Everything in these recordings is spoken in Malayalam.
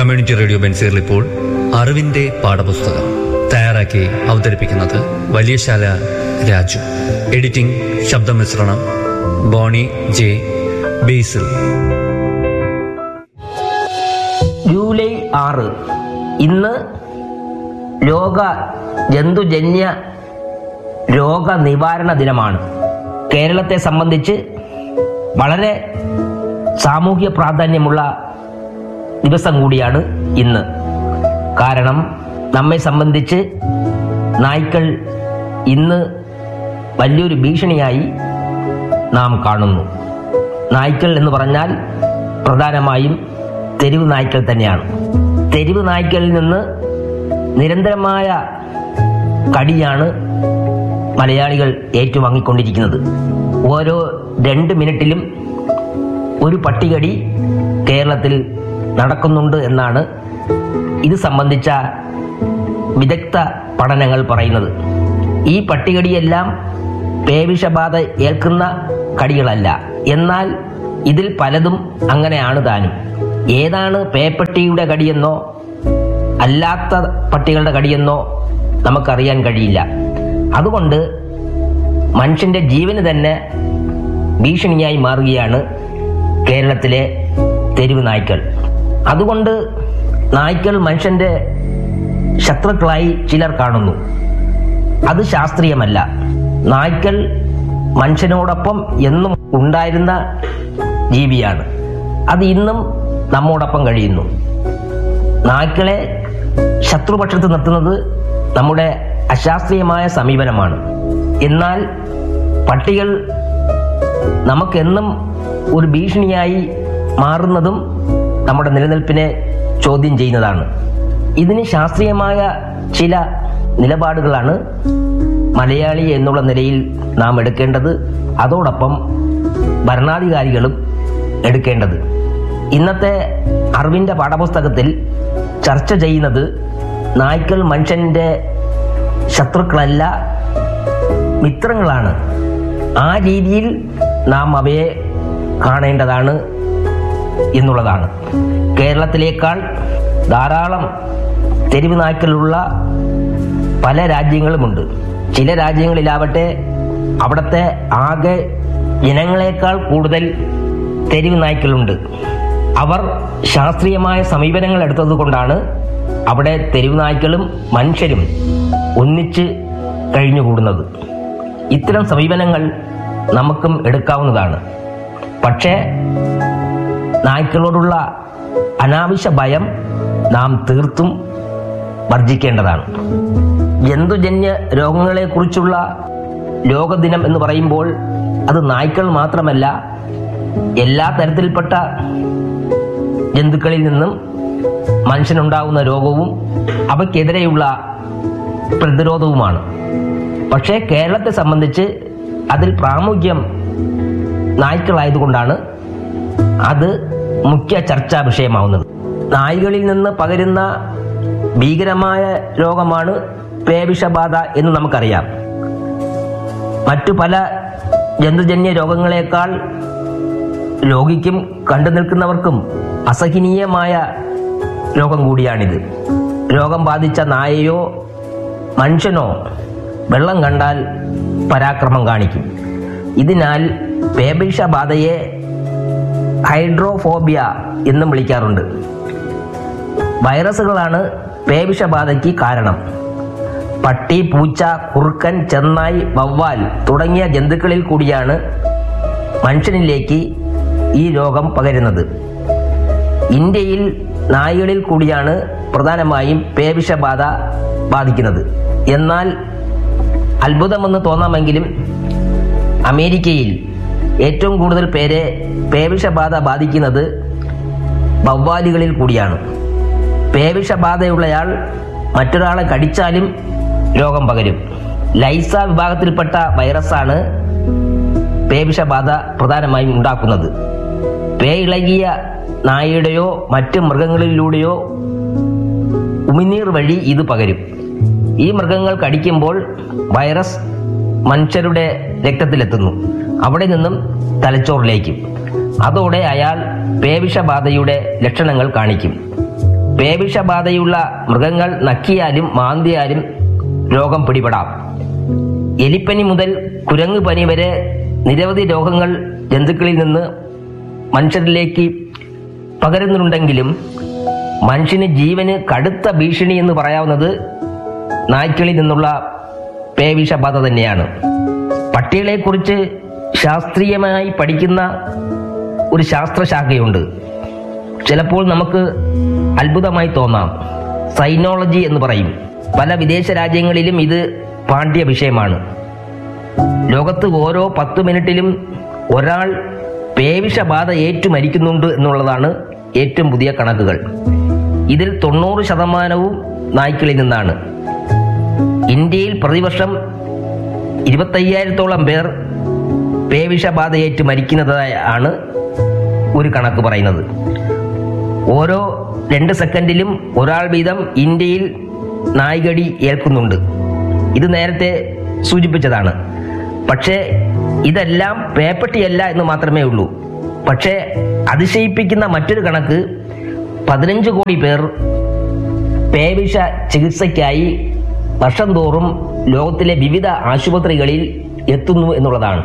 കമ്മ്യൂണിറ്റി റേഡിയോ ബെൻസീറിൽ ഇപ്പോൾ അറിവിന്റെ പാഠപുസ്തകം തയ്യാറാക്കി അവതരിപ്പിക്കുന്നത് വലിയശാല രാജു എഡിറ്റിംഗ് ശബ്ദമിശ്രണം ബോണി ജെ ബേസിൽ ജൂലൈ ആറ് ഇന്ന് ലോക ജന്തുജന്യ രോഗ നിവാരണ ദിനമാണ് കേരളത്തെ സംബന്ധിച്ച് വളരെ സാമൂഹ്യ പ്രാധാന്യമുള്ള ദിവസം കൂടിയാണ് ഇന്ന് കാരണം നമ്മെ സംബന്ധിച്ച് നായ്ക്കൾ ഇന്ന് വലിയൊരു ഭീഷണിയായി നാം കാണുന്നു നായ്ക്കൾ എന്ന് പറഞ്ഞാൽ പ്രധാനമായും തെരുവ് നായ്ക്കൾ തന്നെയാണ് തെരുവ് നായ്ക്കളിൽ നിന്ന് നിരന്തരമായ കടിയാണ് മലയാളികൾ ഏറ്റുവാങ്ങിക്കൊണ്ടിരിക്കുന്നത് ഓരോ രണ്ട് മിനിറ്റിലും ഒരു പട്ടികടി കേരളത്തിൽ നടക്കുന്നുണ്ട് എന്നാണ് ഇത് സംബന്ധിച്ച വിദഗ്ധ പഠനങ്ങൾ പറയുന്നത് ഈ പട്ടികടിയെല്ലാം പേവിഷബാധ ഏൽക്കുന്ന കടികളല്ല എന്നാൽ ഇതിൽ പലതും അങ്ങനെയാണ് താനും ഏതാണ് പേപ്പട്ടിയുടെ കടിയെന്നോ അല്ലാത്ത പട്ടികളുടെ കടിയെന്നോ നമുക്കറിയാൻ കഴിയില്ല അതുകൊണ്ട് മനുഷ്യന്റെ ജീവന് തന്നെ ഭീഷണിയായി മാറുകയാണ് കേരളത്തിലെ തെരുവ് നായ്ക്കൾ അതുകൊണ്ട് നായ്ക്കൾ മനുഷ്യന്റെ ശത്രുക്കളായി ചിലർ കാണുന്നു അത് ശാസ്ത്രീയമല്ല നായ്ക്കൾ മനുഷ്യനോടൊപ്പം എന്നും ഉണ്ടായിരുന്ന ജീവിയാണ് അത് ഇന്നും നമ്മോടൊപ്പം കഴിയുന്നു നായ്ക്കളെ ശത്രുപക്ഷത്ത് നിർത്തുന്നത് നമ്മുടെ അശാസ്ത്രീയമായ സമീപനമാണ് എന്നാൽ പട്ടികൾ നമുക്കെന്നും ഒരു ഭീഷണിയായി മാറുന്നതും നമ്മുടെ നിലനിൽപ്പിനെ ചോദ്യം ചെയ്യുന്നതാണ് ഇതിന് ശാസ്ത്രീയമായ ചില നിലപാടുകളാണ് മലയാളി എന്നുള്ള നിലയിൽ നാം എടുക്കേണ്ടത് അതോടൊപ്പം ഭരണാധികാരികളും എടുക്കേണ്ടത് ഇന്നത്തെ അറിവിന്റെ പാഠപുസ്തകത്തിൽ ചർച്ച ചെയ്യുന്നത് നായ്ക്കൾ മനുഷ്യന്റെ ശത്രുക്കളല്ല മിത്രങ്ങളാണ് ആ രീതിയിൽ നാം അവയെ കാണേണ്ടതാണ് എന്നുള്ളതാണ് കേരളത്തിലേക്കാൾ ധാരാളം തെരുവ് നായ്ക്കളുള്ള പല രാജ്യങ്ങളുമുണ്ട് ചില രാജ്യങ്ങളിലാവട്ടെ അവിടുത്തെ ആകെ ജനങ്ങളെക്കാൾ കൂടുതൽ തെരുവ് നായ്ക്കളുണ്ട് അവർ ശാസ്ത്രീയമായ സമീപനങ്ങൾ എടുത്തത് കൊണ്ടാണ് അവിടെ തെരുവ് നായ്ക്കളും മനുഷ്യരും ഒന്നിച്ച് കഴിഞ്ഞുകൂടുന്നത് ഇത്തരം സമീപനങ്ങൾ നമുക്കും എടുക്കാവുന്നതാണ് പക്ഷേ നായ്ക്കളോടുള്ള അനാവശ്യ ഭയം നാം തീർത്തും വർജിക്കേണ്ടതാണ് ജന്തുജന്യ രോഗങ്ങളെക്കുറിച്ചുള്ള രോഗദിനം എന്ന് പറയുമ്പോൾ അത് നായ്ക്കൾ മാത്രമല്ല എല്ലാ തരത്തിൽപ്പെട്ട ജന്തുക്കളിൽ നിന്നും മനുഷ്യനുണ്ടാകുന്ന രോഗവും അവയ്ക്കെതിരെയുള്ള പ്രതിരോധവുമാണ് പക്ഷേ കേരളത്തെ സംബന്ധിച്ച് അതിൽ പ്രാമുഖ്യം നായ്ക്കളായതുകൊണ്ടാണ് അത് മുഖ്യ ചർച്ചാ വിഷയമാവുന്നത് നായ്കളിൽ നിന്ന് പകരുന്ന ഭീകരമായ രോഗമാണ് പേവിഷബാധ എന്ന് നമുക്കറിയാം മറ്റു പല ജന്തുജന്യ രോഗങ്ങളെക്കാൾ രോഗിക്കും കണ്ടു നിൽക്കുന്നവർക്കും അസഹനീയമായ രോഗം കൂടിയാണിത് രോഗം ബാധിച്ച നായയോ മനുഷ്യനോ വെള്ളം കണ്ടാൽ പരാക്രമം കാണിക്കും ഇതിനാൽ പേവിഷബാധയെ ഹൈഡ്രോഫോബിയ എന്നും വിളിക്കാറുണ്ട് വൈറസുകളാണ് പേവിഷബാധയ്ക്ക് കാരണം പട്ടി പൂച്ച കുറുക്കൻ ചെന്നായ് വവ്വാൽ തുടങ്ങിയ ജന്തുക്കളിൽ കൂടിയാണ് മനുഷ്യനിലേക്ക് ഈ രോഗം പകരുന്നത് ഇന്ത്യയിൽ നായകളിൽ കൂടിയാണ് പ്രധാനമായും പേവിഷബാധ ബാധിക്കുന്നത് എന്നാൽ അത്ഭുതമെന്ന് തോന്നാമെങ്കിലും അമേരിക്കയിൽ ഏറ്റവും കൂടുതൽ പേരെ പേവിഷബാധ ബാധിക്കുന്നത് വവ്വാലുകളിൽ കൂടിയാണ് പേവിഷബാധയുള്ളയാൾ മറ്റൊരാളെ കടിച്ചാലും രോഗം പകരും ലൈസ വിഭാഗത്തിൽപ്പെട്ട വൈറസാണ് പേവിഷബാധ പ്രധാനമായും ഉണ്ടാക്കുന്നത് പേ ഇളകിയ നായയുടെയോ മറ്റ് മൃഗങ്ങളിലൂടെയോ ഉമിനീർ വഴി ഇത് പകരും ഈ മൃഗങ്ങൾ കടിക്കുമ്പോൾ വൈറസ് മനുഷ്യരുടെ രക്തത്തിലെത്തുന്നു അവിടെ നിന്നും തലച്ചോറിലേക്കും അതോടെ അയാൾ പേവിഷബാധയുടെ ലക്ഷണങ്ങൾ കാണിക്കും പേവിഷബാധയുള്ള മൃഗങ്ങൾ നക്കിയാലും മാന്തിയാലും രോഗം പിടിപെടാം എലിപ്പനി മുതൽ കുരങ്ങ് പനി വരെ നിരവധി രോഗങ്ങൾ ജന്തുക്കളിൽ നിന്ന് മനുഷ്യരിലേക്ക് പകരുന്നുണ്ടെങ്കിലും മനുഷ്യന് ജീവന് കടുത്ത ഭീഷണി എന്ന് പറയാവുന്നത് നായ്ക്കളിൽ നിന്നുള്ള പേവിഷബാധ തന്നെയാണ് പട്ടികളെക്കുറിച്ച് ശാസ്ത്രീയമായി പഠിക്കുന്ന ഒരു ശാസ്ത്രശാഖയുണ്ട് ചിലപ്പോൾ നമുക്ക് അത്ഭുതമായി തോന്നാം സൈനോളജി എന്ന് പറയും പല വിദേശ രാജ്യങ്ങളിലും ഇത് പാണ്ഡ്യ വിഷയമാണ് ലോകത്ത് ഓരോ പത്ത് മിനിറ്റിലും ഒരാൾ പേവിഷബാധ ഏറ്റു മരിക്കുന്നുണ്ട് എന്നുള്ളതാണ് ഏറ്റവും പുതിയ കണക്കുകൾ ഇതിൽ തൊണ്ണൂറ് ശതമാനവും നായ്ക്കളിൽ നിന്നാണ് ഇന്ത്യയിൽ പ്രതിവർഷം ഇരുപത്തയ്യായിരത്തോളം പേർ പേവിഷബാധയേറ്റ് മരിക്കുന്നതായാണ് ഒരു കണക്ക് പറയുന്നത് ഓരോ രണ്ട് സെക്കൻഡിലും ഒരാൾ വീതം ഇന്ത്യയിൽ നായ്കടി ഏൽക്കുന്നുണ്ട് ഇത് നേരത്തെ സൂചിപ്പിച്ചതാണ് പക്ഷേ ഇതെല്ലാം പേപ്പട്ടിയല്ല എന്ന് മാത്രമേ ഉള്ളൂ പക്ഷേ അതിശയിപ്പിക്കുന്ന മറ്റൊരു കണക്ക് പതിനഞ്ച് കോടി പേർ പേവിഷ ചികിത്സയ്ക്കായി വർഷം തോറും ലോകത്തിലെ വിവിധ ആശുപത്രികളിൽ എത്തുന്നു എന്നുള്ളതാണ്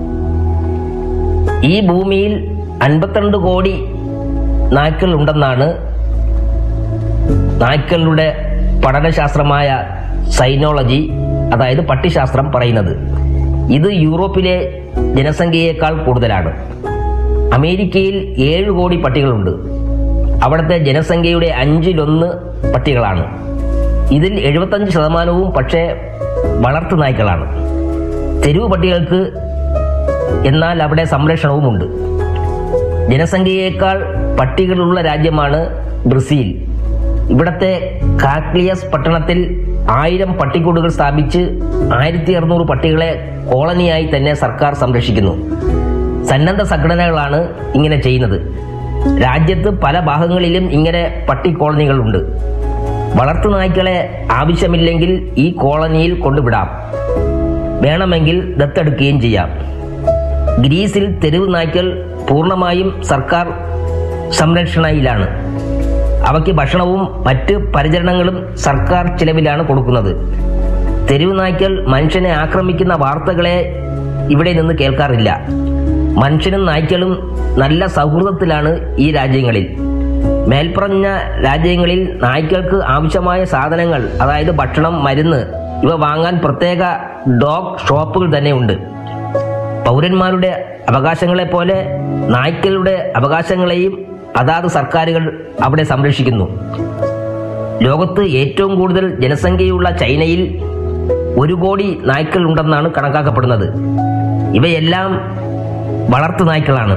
ഈ ഭൂമിയിൽ അൻപത്തിരണ്ട് കോടി നായ്ക്കൾ ഉണ്ടെന്നാണ് നായ്ക്കളുടെ പഠനശാസ്ത്രമായ സൈനോളജി അതായത് പട്ടിശാസ്ത്രം പറയുന്നത് ഇത് യൂറോപ്പിലെ ജനസംഖ്യയേക്കാൾ കൂടുതലാണ് അമേരിക്കയിൽ ഏഴ് കോടി പട്ടികളുണ്ട് അവിടുത്തെ ജനസംഖ്യയുടെ അഞ്ചിലൊന്ന് പട്ടികളാണ് ഇതിൽ എഴുപത്തഞ്ച് ശതമാനവും പക്ഷേ വളർത്തു നായ്ക്കളാണ് തെരുവ് പട്ടികൾക്ക് എന്നാൽ അവിടെ സംരക്ഷണവുമുണ്ട് ജനസംഖ്യയേക്കാൾ പട്ടികളുള്ള രാജ്യമാണ് ബ്രസീൽ ഇവിടത്തെ കാക്ലിയസ് പട്ടണത്തിൽ ആയിരം പട്ടിക്കൂടുകൾ സ്ഥാപിച്ച് ആയിരത്തി അറുന്നൂറ് പട്ടികളെ കോളനിയായി തന്നെ സർക്കാർ സംരക്ഷിക്കുന്നു സന്നദ്ധ സംഘടനകളാണ് ഇങ്ങനെ ചെയ്യുന്നത് രാജ്യത്ത് പല ഭാഗങ്ങളിലും ഇങ്ങനെ പട്ടി കോളനികളുണ്ട് വളർത്തു നായ്ക്കളെ ആവശ്യമില്ലെങ്കിൽ ഈ കോളനിയിൽ കൊണ്ടുവിടാം വേണമെങ്കിൽ ദത്തെടുക്കുകയും ചെയ്യാം ഗ്രീസിൽ തെരുവ് നായ്ക്കൾ പൂർണ്ണമായും സർക്കാർ സംരക്ഷണയിലാണ് അവയ്ക്ക് ഭക്ഷണവും മറ്റ് പരിചരണങ്ങളും സർക്കാർ ചിലവിലാണ് കൊടുക്കുന്നത് തെരുവ് നായ്ക്കൾ മനുഷ്യനെ ആക്രമിക്കുന്ന വാർത്തകളെ ഇവിടെ നിന്ന് കേൾക്കാറില്ല മനുഷ്യനും നായ്ക്കളും നല്ല സൗഹൃദത്തിലാണ് ഈ രാജ്യങ്ങളിൽ മേൽപ്പറഞ്ഞ രാജ്യങ്ങളിൽ നായ്ക്കൾക്ക് ആവശ്യമായ സാധനങ്ങൾ അതായത് ഭക്ഷണം മരുന്ന് ഇവ വാങ്ങാൻ പ്രത്യേക ഡോഗ് ഷോപ്പുകൾ തന്നെ ഉണ്ട് പൗരന്മാരുടെ അവകാശങ്ങളെ പോലെ നായ്ക്കളുടെ അവകാശങ്ങളെയും അതാത് സർക്കാരുകൾ അവിടെ സംരക്ഷിക്കുന്നു ലോകത്ത് ഏറ്റവും കൂടുതൽ ജനസംഖ്യയുള്ള ചൈനയിൽ ഒരു കോടി നായ്ക്കൾ ഉണ്ടെന്നാണ് കണക്കാക്കപ്പെടുന്നത് ഇവയെല്ലാം വളർത്തു നായ്ക്കളാണ്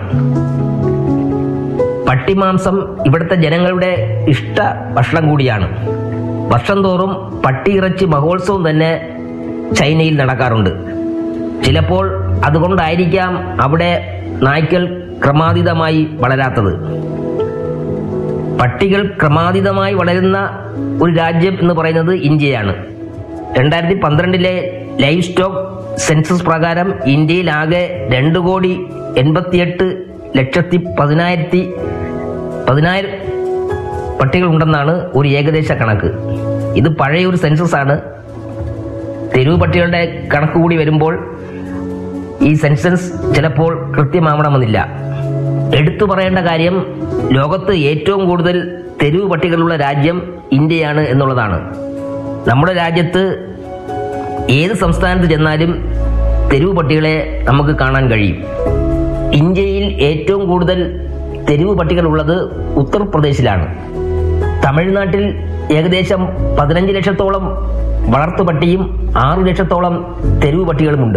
പട്ടിമാംസം ഇവിടുത്തെ ജനങ്ങളുടെ ഇഷ്ട ഭക്ഷണം കൂടിയാണ് വർഷം തോറും പട്ടിയിറച്ചി മഹോത്സവം തന്നെ ചൈനയിൽ നടക്കാറുണ്ട് ചിലപ്പോൾ അതുകൊണ്ടായിരിക്കാം അവിടെ നായ്ക്കൾ ക്രമാതീതമായി വളരാത്തത് പട്ടികൾ ക്രമാതീതമായി വളരുന്ന ഒരു രാജ്യം എന്ന് പറയുന്നത് ഇന്ത്യയാണ് രണ്ടായിരത്തി പന്ത്രണ്ടിലെ ലൈഫ് സ്റ്റോക്ക് സെൻസസ് പ്രകാരം ഇന്ത്യയിൽ ആകെ രണ്ട് കോടി എൺപത്തിയെട്ട് ലക്ഷത്തി പതിനായിരത്തി പതിനായിരം പട്ടികൾ ഉണ്ടെന്നാണ് ഒരു ഏകദേശ കണക്ക് ഇത് പഴയ ഒരു സെൻസസ് ആണ് തെരുവ് പട്ടികളുടെ കണക്ക് കൂടി വരുമ്പോൾ ഈ സെൻസസ് ചിലപ്പോൾ കൃത്യമാവണമെന്നില്ല എടുത്തു പറയേണ്ട കാര്യം ലോകത്ത് ഏറ്റവും കൂടുതൽ തെരുവ് പട്ടികളുള്ള രാജ്യം ഇന്ത്യയാണ് എന്നുള്ളതാണ് നമ്മുടെ രാജ്യത്ത് ഏത് സംസ്ഥാനത്ത് ചെന്നാലും തെരുവ് പട്ടികളെ നമുക്ക് കാണാൻ കഴിയും ഇന്ത്യയിൽ ഏറ്റവും കൂടുതൽ തെരുവ് പട്ടികൾ ഉള്ളത് ഉത്തർപ്രദേശിലാണ് തമിഴ്നാട്ടിൽ ഏകദേശം പതിനഞ്ച് ലക്ഷത്തോളം വളർത്തുപട്ടിയും ആറു ലക്ഷത്തോളം തെരുവ് പട്ടികളുമുണ്ട്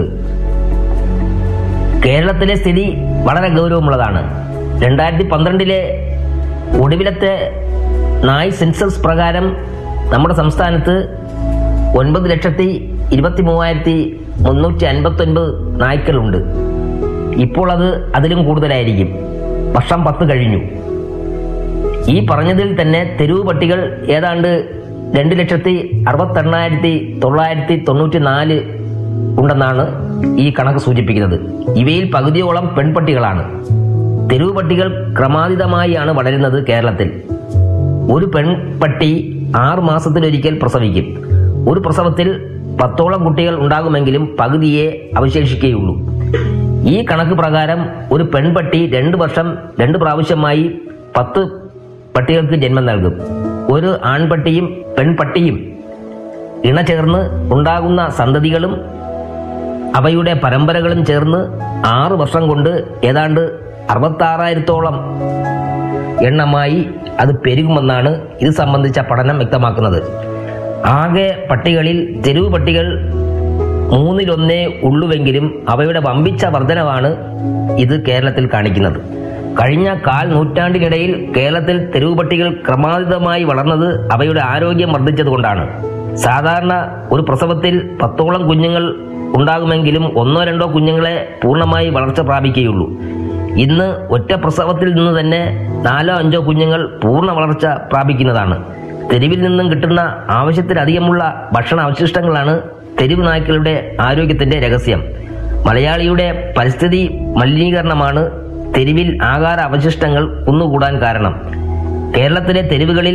കേരളത്തിലെ സ്ഥിതി വളരെ ഗൗരവമുള്ളതാണ് രണ്ടായിരത്തി പന്ത്രണ്ടിലെ ഒടുവിലത്തെ നായ് സെൻസസ് പ്രകാരം നമ്മുടെ സംസ്ഥാനത്ത് ഒൻപത് ലക്ഷത്തി ഇരുപത്തി മൂവായിരത്തി മുന്നൂറ്റി അൻപത്തി ഒൻപത് നായ്ക്കളുണ്ട് ഇപ്പോൾ അത് അതിലും കൂടുതലായിരിക്കും വർഷം പത്ത് കഴിഞ്ഞു ഈ പറഞ്ഞതിൽ തന്നെ തെരുവ് പട്ടികൾ ഏതാണ്ട് രണ്ട് ലക്ഷത്തി അറുപത്തെണ്ണായിരത്തി തൊള്ളായിരത്തി തൊണ്ണൂറ്റി നാല് ഉണ്ടെന്നാണ് ഈ കണക്ക് സൂചിപ്പിക്കുന്നത് ഇവയിൽ പകുതിയോളം പെൺപട്ടികളാണ് തെരുവ് പട്ടികൾ ക്രമാതീതമായാണ് വളരുന്നത് കേരളത്തിൽ ഒരു പെൺപട്ടി ആറ് മാസത്തിലൊരിക്കൽ പ്രസവിക്കും ഒരു പ്രസവത്തിൽ പത്തോളം കുട്ടികൾ ഉണ്ടാകുമെങ്കിലും പകുതിയെ അവശേഷിക്കുകയുള്ളൂ ഈ കണക്ക് പ്രകാരം ഒരു പെൺപട്ടി രണ്ട് വർഷം രണ്ട് പ്രാവശ്യമായി പത്ത് പട്ടികൾക്ക് ജന്മം നൽകും ഒരു ആൺപട്ടിയും പെൺപട്ടിയും ഇണ ചേർന്ന് ഉണ്ടാകുന്ന സന്തതികളും അവയുടെ പരമ്പരകളും ചേർന്ന് ആറ് വർഷം കൊണ്ട് ഏതാണ്ട് അറുപത്താറായിരത്തോളം എണ്ണമായി അത് പെരുകുമെന്നാണ് ഇത് സംബന്ധിച്ച പഠനം വ്യക്തമാക്കുന്നത് ആകെ പട്ടികളിൽ തെരുവ് പട്ടികൾ മൂന്നിലൊന്നേ ഉള്ളുവെങ്കിലും അവയുടെ വമ്പിച്ച വർധനവാണ് ഇത് കേരളത്തിൽ കാണിക്കുന്നത് കഴിഞ്ഞ കാൽ നൂറ്റാണ്ടിനിടയിൽ കേരളത്തിൽ തെരുവ് പട്ടികൾ ക്രമാതീതമായി വളർന്നത് അവയുടെ ആരോഗ്യം വർദ്ധിച്ചതുകൊണ്ടാണ് സാധാരണ ഒരു പ്രസവത്തിൽ പത്തോളം കുഞ്ഞുങ്ങൾ ഉണ്ടാകുമെങ്കിലും ഒന്നോ രണ്ടോ കുഞ്ഞുങ്ങളെ പൂർണ്ണമായി വളർച്ച പ്രാപിക്കുകയുള്ളൂ ഇന്ന് ഒറ്റ പ്രസവത്തിൽ നിന്ന് തന്നെ നാലോ അഞ്ചോ കുഞ്ഞുങ്ങൾ പൂർണ്ണ വളർച്ച പ്രാപിക്കുന്നതാണ് തെരുവിൽ നിന്നും കിട്ടുന്ന ആവശ്യത്തിലധികമുള്ള ഭക്ഷണ അവശിഷ്ടങ്ങളാണ് തെരുവ് നായ്ക്കളുടെ ആരോഗ്യത്തിന്റെ രഹസ്യം മലയാളിയുടെ പരിസ്ഥിതി മലിനീകരണമാണ് തെരുവിൽ ആഹാര അവശിഷ്ടങ്ങൾ കുന്നുകൂടാൻ കാരണം കേരളത്തിലെ തെരുവുകളിൽ